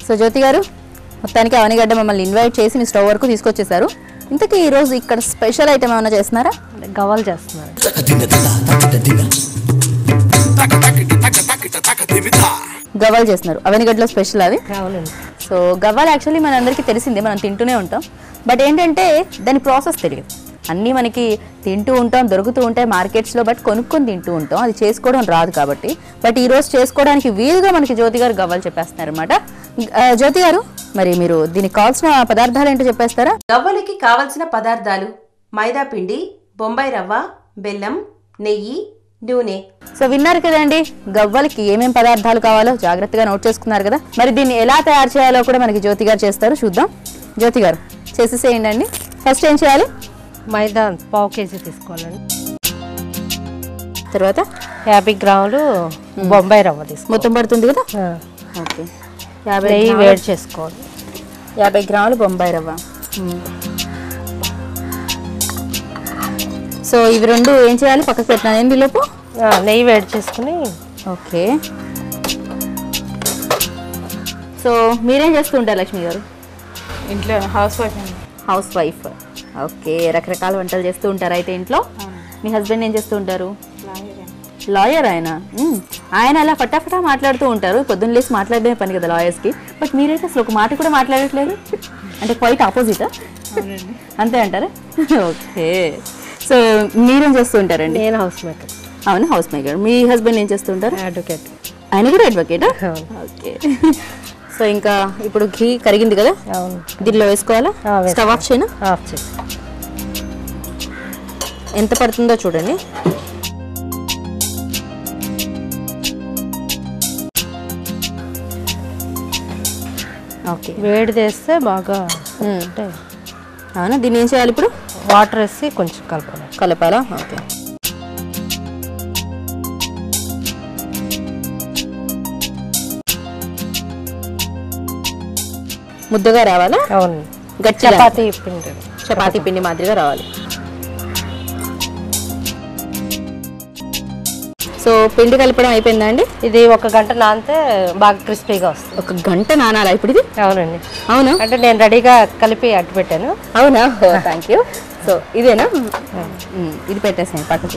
So జ్యోతి గారు మొత్తానికి అవనిగడ్డ మమ్మల్ని ఇన్వైట్ చేసి మీ స్టవ్ వరకు తీసుకొచ్చేసారు ఇంతకీ ఈరోజు ఇక్కడ స్పెషల్ ఐటమ్ ఏమైనా చేస్తున్నారా గవ్వలు చేస్తున్నారు గవ్వలు చేస్తున్నారు అవనిగడ్డలో స్పెషల్ అది అవునండి సో గవ్వలు యాక్చువల్లీ మనందరికీ తెలిసిందే మనం తింటూనే ఉంటాం బట్ ఏంటంటే దాని ప్రాసెస్ తెలియదు అన్నీ మనకి తింటూ ఉంటాం దొరుకుతూ ఉంటాయి మార్కెట్స్లో బట్ కొనుక్కొని తింటూ ఉంటాం అది చేసుకోవడం రాదు కాబట్టి బట్ ఈ రోజు చేసుకోవడానికి వీలుగా మనకి జ్యోతి గారు గవ్వలు చెప్పేస్తున్నారు అనమాట జ్యోతి గారు మరి మీరు దీనికి కావాల్సిన పదార్థాలు ఏంటో చెప్పేస్తారా గవ్వలకి కావలసిన పదార్థాలు మైదా పిండి బొంబాయి రవ్వ బెల్లం నెయ్యి నూనె సో విన్నారు కదండి గవ్వలకి ఏమేం పదార్థాలు కావాలో జాగ్రత్తగా నోట్ చేసుకున్నారు కదా మరి దీన్ని ఎలా తయారు చేయాలో కూడా మనకి జ్యోతి గారు చేస్తారు చూద్దాం జ్యోతి గారు చేసేసేయండి అండి ఫస్ట్ ఏం చేయాలి మైదా పావు కేజీ తీసుకోవాలండి తర్వాత యాభై గ్రాములు బొంబాయి రవ్వ తీసుకోవాలి మొత్తం పడుతుంది కదా ఆ, ఓకే యాభై నెయ్యి గ్రాములు- వేడి చేసుకోవాలి యాభై గ్రాములు బొంబాయి రవ్వ సో ఇవి రెండు ఏం చేయాలి పక్కకు పెట్టినా ఏంది లోపు ఆ, నెయ్యి వేడి చేసుకుని ఓకే సో మీరేం చేస్తూ ఉంటారు లక్ష్మి గారు ఇంట్లో హౌస్ వైఫ్ అండి హౌస్ వైఫ్ ఓకే రకరకాల వంటలు చేస్తూ ఉంటారు అయితే ఇంట్లో మీ హస్బెండ్ ఏం చేస్తూ ఉంటారు లాయర్ ఆయన మ్మ్. ఆయన అలా ఫటాఫటా మాట్లాడుతూ ఉంటారు పొద్దున్న లేసి మాట్లాడడమే పని కదా లాయర్స్కి బట్ మీరైతే అసలు ఒక మాట కూడా మాట్లాడట్లేదు అంటే క్వైట్ ఆపోజిటా అంతే అంటారా ఓకే సో మీరేం చేస్తూ ఉంటారండి నేను హౌస్ మేకర్ అవును హౌస్ మేకర్ మీ హస్బెండ్ ఏం చేస్తూ ఉంటారు అడ్వకేట్ ఆయన కూడా అడ్వకేటా ఓకే సో ఇంకా ఇప్పుడు ఘీ కరిగింది కదా అవును దీనిలో వేసుకోవాలా ఆ, వేసుకో. స్టవ్ ఆఫ్ చేయనా ఆఫ్ చేసి ఎంత పడుతుందో చూడండి ఓకే వేడి చేస్తే బాగా అంటే అవునా దీన్ని ఏం చేయాలి ఇప్పుడు వాటర్ వేసి కొంచెం కలపాలి కలపాలా ఓకే ముద్దగా రావాలా అవును గట్టిగా చపాతీ పిండి చపాతీ పిండి మాదిరిగా రావాలి సో పిండి కలపడం అయిపోయిందా అండి ఇది ఒక గంట నానితే బాగా క్రిస్పీగా వస్తుంది ఒక గంట నానాలా ఇప్పుడు ఇది అవునండి అవునా అంటే నేను రెడీగా కలిపి అట్టు పెట్టాను అవునా థ్యాంక్ యూ సో ఇదేనా మ్మ్. ఇది పెట్టేసాను పక్కకి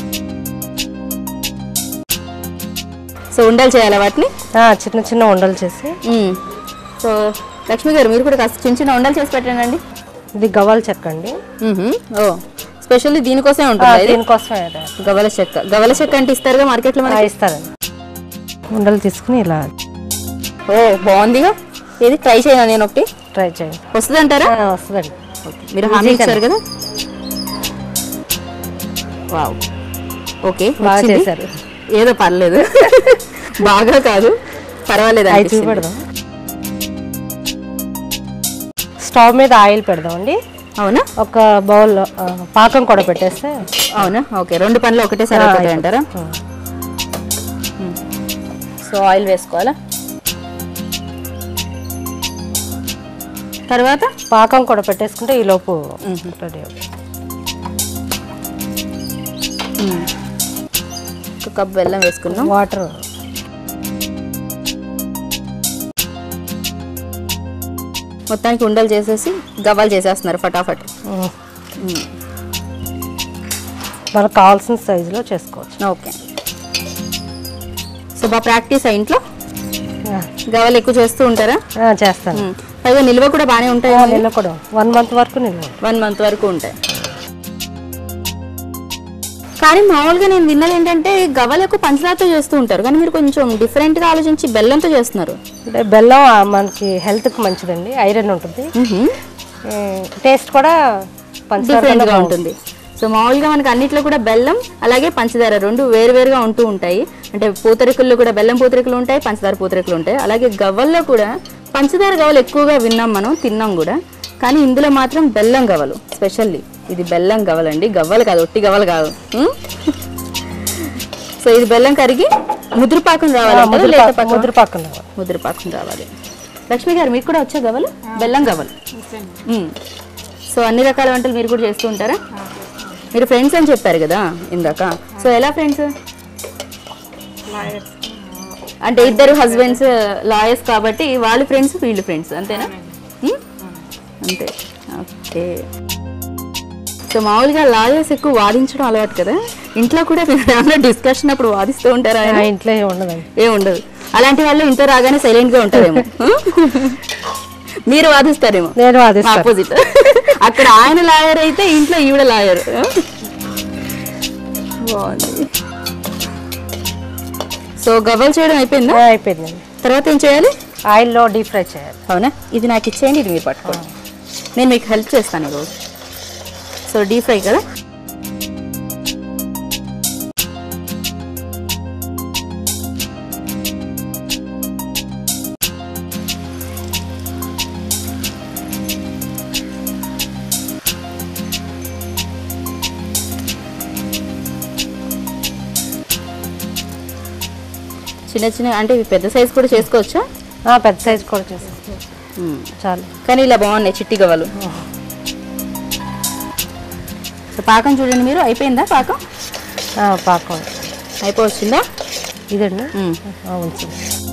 సో ఉండలు చేయాలా వాటిని ఆ, చిన్న చిన్న ఉండలు చేసి మ్మ్. సో లక్ష్మి గారు మీరు కూడా కాస్త చిన్న చిన్న ఉండలు చేసి పెట్టండి ఇది గవ్వల చెక్క అండి మ్మ్హ. ఓ స్పెషల్లీ దీనికోసమే ఆ, ఉంటుంది ఇది దీనికోసమే ఇది. గవల చెక్క గవల చెక్క అంటే ఇస్తారుగా మార్కెట్లో ఆ, మనకి ఇస్తారండి ఉండలు తీసుకుని ఇలా ఓ బాగుందిగా ఏది ట్రై చేయను నేను ఒకటి ట్రై చేయండి వస్తుంది అంటారా ఆ, వస్తుందండి మీరు హామీ ఇచ్చారు కదా వావ్ ఓకే బాగా వచ్చింది. చేశారు ఏదో పర్లేదు బాగా కాదు పర్వాలేదు అవి అనిపిస్తుంది. చూపెడదాం స్టవ్ మీద ఆయిల్ పెడదామండి అవునా ఒక బౌల్ పాకం కూడా పెట్టేస్తే అవునా ఓకే రెండు పనులు ఒకటే సరిపోతాయి అంటారా ఆ, సో ఆయిల్ వేసుకోవాలా తర్వాత పాకం కూడా పెట్టేసుకుంటే ఈ లోపు రెడీ అవుతుంది ఒక కప్ బెల్లం వేసుకున్నాం వాటర్ మొత్తానికి ఉండలు చేసేసి గవ్వలు చేసేస్తున్నారు ఫటాఫట్ మనకు కావాల్సిన సైజులో చేసుకోవచ్చు ఓకే సో బాగా ప్రాక్టీస్ ఆ ఇంట్లో ఆ, గవ్వలు ఎక్కువ చేస్తూ ఉంటారా ఆ, చేస్తాను ఉమ్. పైగా నిల్వ కూడా బాగానే ఉంటాయి ఆ, నిల్వ కూడా వన్ మంత్ వరకు నిల్వ వన్ మంత్ వరకు ఉంటాయి కానీ మామూలుగా నేను విన్నది ఏంటంటే గవ్వలు ఎక్కువ పంచదారతో చేస్తూ ఉంటారు కానీ మీరు కొంచెం డిఫరెంట్గా ఆలోచించి బెల్లంతో చేస్తున్నారు అంటే బెల్లం ఆ, మనకి హెల్త్కి మంచిదండి ఐరన్ ఉంటుంది టేస్ట్ కూడా పంచదార డిఫరెంట్ కన్నా గా ఉంటుంది సో మామూలుగా మనకి అన్నిట్లో కూడా బెల్లం అలాగే పంచదార రెండు వేరువేరుగా ఉంటూ ఉంటాయి అంటే పూతరేకుల్లో కూడా బెల్లం పూతరేకులు ఉంటాయి పంచదార పూతరేకులు ఉంటాయి అలాగే గవ్వల్లో కూడా పంచదార గవ్వలు ఎక్కువగా విన్నాం మనం తిన్నాం కూడా కానీ ఇందులో మాత్రం బెల్లం గవ్వలు స్పెషల్లీ ఇది బెల్లం గవ్వలండి గవ్వలు కాదు ఒట్టి గవ్వలు కాదు ఉమ్? సో ఇది బెల్లం కరిగి ముద్రపాకం రావాలి అంటారా? లేత ముద్రపాకం పాకమా? ముద్రపాకం రావాలి. ముద్రపాకం రావాలి లక్ష్మి గారు మీకు కూడా వచ్చా గవ్వలు బెల్లం గవ్వలు మ్మ్. సో అన్ని రకాల వంటలు మీరు కూడా చేస్తూ ఉంటారా మీరు ఫ్రెండ్స్ అని చెప్పారు కదా ఇందాక సో ఎలా ఫ్రెండ్స్ అంటే ఇద్దరు హస్బెండ్స్ లాయర్స్ కాబట్టి వాళ్ళు ఫ్రెండ్స్ వీళ్ళు ఫ్రెండ్స్ అంతేనా ఉమ్? అంతే ఓకే సో మామూలుగా లాయర్స్ ఎక్కువ వాదించడం అలవాటు కదా ఇంట్లో కూడా మీరు ఏమైనా డిస్కషన్ అప్పుడు వాదిస్తూ ఉంటారా ఆ ఇంట్లో ఏమి ఉండదండి ఏ ఉండదు అలాంటి వాళ్ళు ఇంట్లో రాగానే సైలెంట్ గా ఉంటారేమో మీరు వాదిస్తారేమో నేను వాదిస్తాను ఆపోజిట్ అక్కడ ఆయన లాయర్ అయితే ఇంట్లో ఈవిడ లాయర్ బాగుంది సో గవ్వలు చేయడం అయిపోయిందా ఆ, అయిపోయిందండి తర్వాత ఏం చేయాలి ఆయిల్లో డీప్ ఫ్రై చేయాలి అవునా ఇది నాకు ఇచ్చేయండి ఇది మీరు పట్టుకోండి నేను మీకు హెల్ప్ చేస్తాను ఈరోజు సో డీప్ ఫ్రై కదా చిన్న చిన్న అంటే ఇవి పెద్ద సైజ్ కూడా చేసుకోవచ్చా ఆ, పెద్ద సైజ్ కూడా చేసాను చాలు కానీ ఇలా బాగున్నాయి చిట్టి గవ్వలు సో పాకం చూడండి మీరు అయిపోయిందా పాకం ఆ, పాకం అయిపోవచ్చిందా ఇదండి మ్మ్. ఆ, ఉంచండి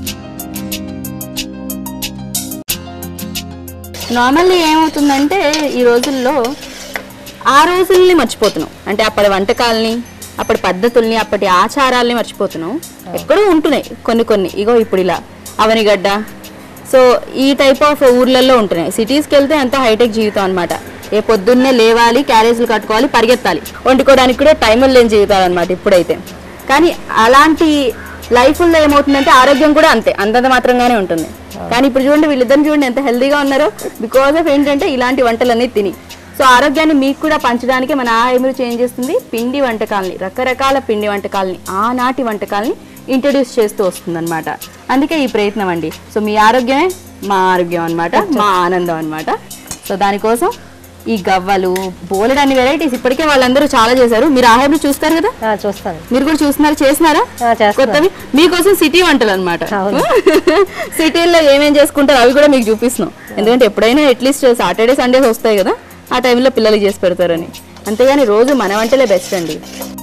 నార్మల్లీ ఏమవుతుందంటే ఈ రోజుల్లో ఆ రోజుల్ని మర్చిపోతున్నాం అంటే అప్పటి వంటకాలని అప్పటి పద్ధతుల్ని అప్పటి ఆచారాల్ని మర్చిపోతున్నాం ఎక్కడో ఉంటున్నాయి కొన్ని కొన్ని ఇగో ఇప్పుడు ఇలా అవనిగడ్డ సో ఈ టైప్ ఆఫ్ ఊర్లలో ఉంటున్నాయి సిటీస్కి వెళ్తే ఎంతో హైటెక్ జీవితం అనమాట ఏ పొద్దున్నే లేవాలి క్యారేజీలు కట్టుకోవాలి పరిగెత్తాలి వండుకోవడానికి కూడా టైం లేని జీవితాలు అనమాట ఇప్పుడైతే కానీ అలాంటి లైఫ్లో ఏమవుతుందంటే ఆరోగ్యం కూడా అంతే అంతంత మాత్రంగానే ఉంటుంది కానీ ఇప్పుడు చూడండి వీళ్ళిద్దరిని చూడండి ఎంత హెల్దీగా ఉన్నారో బికాస్ ఆఫ్ ఏంటంటే ఇలాంటి వంటలన్నీ తిని సో ఆరోగ్యాన్ని మీకు కూడా పంచడానికి మన ఆహారం చేంజ్ చేస్తుంది పిండి వంటకాలని రకరకాల పిండి వంటకాలని ఆనాటి వంటకాలని ఇంట్రడ్యూస్ చేస్తూ వస్తుంది అందుకే ఈ ప్రయత్నం అండి సో మీ ఆరోగ్యమే మా ఆరోగ్యం అన్నమాట మా ఆనందం అన్నమాట సో దానికోసం ఈ గవ్వలు బోలెడన్ని వెరైటీస్ ఇప్పటికే వాళ్ళందరూ చాలా చేశారు మీరు ఆహారం చూస్తారు కదా ఆ, చూస్తాను మీరు కూడా చూస్తున్నారు చేసినారా ఆ, చేస్తున్నాను. కొత్తవి మీకోసం సిటీ వంటలు అనమాట అవును. సిటీల్లో ఏమేం చేసుకుంటారు అవి కూడా మీకు చూపిస్తున్నాం ఎందుకంటే ఎప్పుడైనా అట్లీస్ట్ సాటర్డే సండేస్ వస్తాయి కదా ఆ టైంలో పిల్లలకి చేసి పెడతారని అంతేగాని రోజు మన వంటలే బెస్ట్ అండి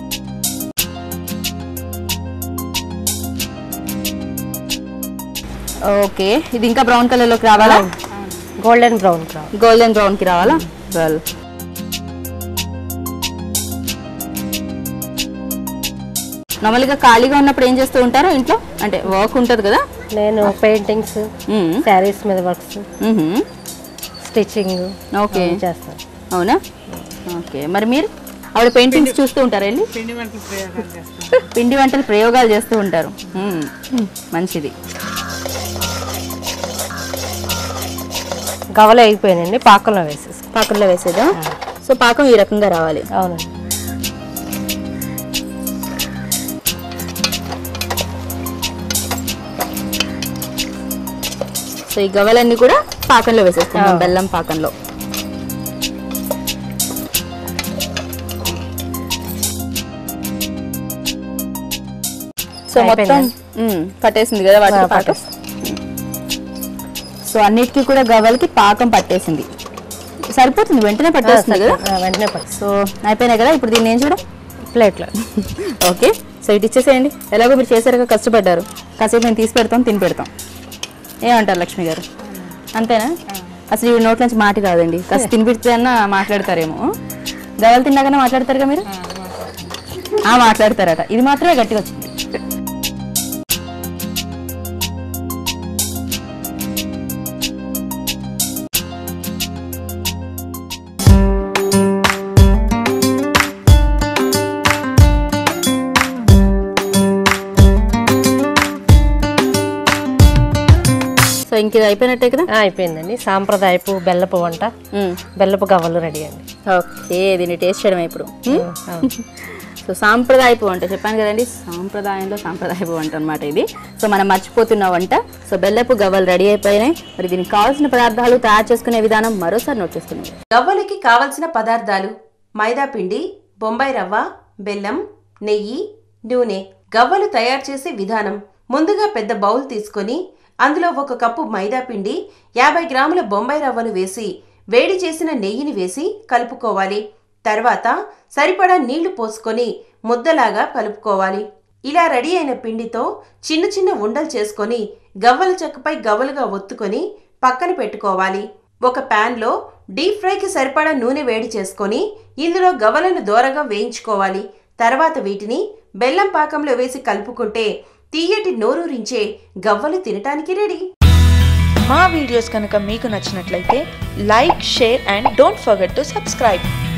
ఓకే ఇది ఇంకా బ్రౌన్ కలర్లోకి రావాలా గోల్డెన్ బ్రౌన్ కావాలి గోల్డెన్ బ్రౌన్కి రావాలా వెల్ నార్మల్గా ఖాళీగా ఉన్నప్పుడు ఏం చేస్తూ ఉంటారు ఇంట్లో అంటే వర్క్ ఉంటుంది కదా నేను పెయింటింగ్స్ మ్మ్. శారీస్ మీద వర్క్స్ మ్మ్హ. స్టిచ్చింగ్ ఓకే చేస్తాను అవునా ఓకే మరి మీరు ఆవిడ పెయింటింగ్స్ చూస్తూ ఉంటారా వెళ్ళి పిండి వంటలు ప్రయోగాలు చేస్తాం పిండి వంటలు ప్రయోగాలు చేస్తూ ఉంటారు మ్మ్. మంచిది గవలు అయిపోయానండి పాకంలో వేసేసి పాకంలో వేసేదా సో పాకం ఈ రకంగా రావాలి అవునండి సో ఈ గవ్వలన్నీ కూడా పాకంలో వేసేస్తున్నాం బెల్లం పాకంలో సో మొత్తం మ్మ్, పట్టేసింది కదా వాటికి ఆ, పాకం సో అన్నిటికీ కూడా గవ్వలకి పాకం పట్టేసింది సరిపోతుంది వెంటనే పట్టేస్తుంది కదా ఆ, వెంటనే పట్టు సో అయిపోయినాయి కదా ఇప్పుడు దీన్ని ఏం చూడ ప్లేట్లో ఓకే సో ఇటు ఇచ్చేసేయండి ఎలాగో మీరు చేశారుగా కష్టపడ్డారు కాసేపు మేము తీసి పెడతాం తిని పెడతాం ఏమంటారు లక్ష్మి గారు అంతేనా అసలు ఈ నోట్ల నుంచి మాట కాదండి కాస్త తిని పెడితే అన్న మాట్లాడతారేమో గవలు తిన్నాకనే మాట్లాడతారుగా మీరు ఆ మాట్లాడతారట ఇది మాత్రమే గట్టిగా వచ్చింది సో ఇంక ఇది అయిపోయినట్టే కదా ఆ, అయిపోయిందండి సాంప్రదాయపు బెల్లపు వంట మ్మ్. బెల్లపు గవ్వలు రెడీ అండి ఓకే దీన్ని టేస్ట్ చేయడమే ఇప్పుడు మ్మ్? అవును. సో సాంప్రదాయపు వంట చెప్పాను కదండి సాంప్రదాయంలో సాంప్రదాయపు వంట అనమాట ఇది సో మనం మర్చిపోతున్న వంట సో బెల్లపు గవ్వలు రెడీ అయిపోయినాయి మరి దీనికి కావాల్సిన పదార్థాలు తయారు చేసుకునే విధానం మరోసారి నోట్ చేసుకున్నాం గవ్వలకి కావలసిన పదార్థాలు మైదా పిండి బొంబాయి రవ్వ బెల్లం నెయ్యి నూనె గవ్వలు తయారు చేసే విధానం ముందుగా పెద్ద బౌల్ తీసుకొని అందులో ఒక కప్పు మైదా పిండి యాభై గ్రాముల బొంబాయి రవ్వను వేసి వేడి చేసిన నెయ్యిని వేసి కలుపుకోవాలి తర్వాత సరిపడా నీళ్లు పోసుకొని ముద్దలాగా కలుపుకోవాలి ఇలా రెడీ అయిన పిండితో చిన్న చిన్న ఉండలు చేసుకొని గవ్వల చెక్కపై గవ్వలుగా ఒత్తుకొని పక్కన పెట్టుకోవాలి ఒక ప్యాన్లో డీప్ ఫ్రైకి సరిపడా నూనె వేడి చేసుకొని ఇందులో గవ్వలను దోరగా వేయించుకోవాలి తర్వాత వీటిని బెల్లం పాకంలో వేసి కలుపుకుంటే తీయటి నోరూరించే గవ్వలు తినటానికి రెడీ మా వీడియోస్ కనుక మీకు నచ్చినట్లయితే like share and don't forget to subscribe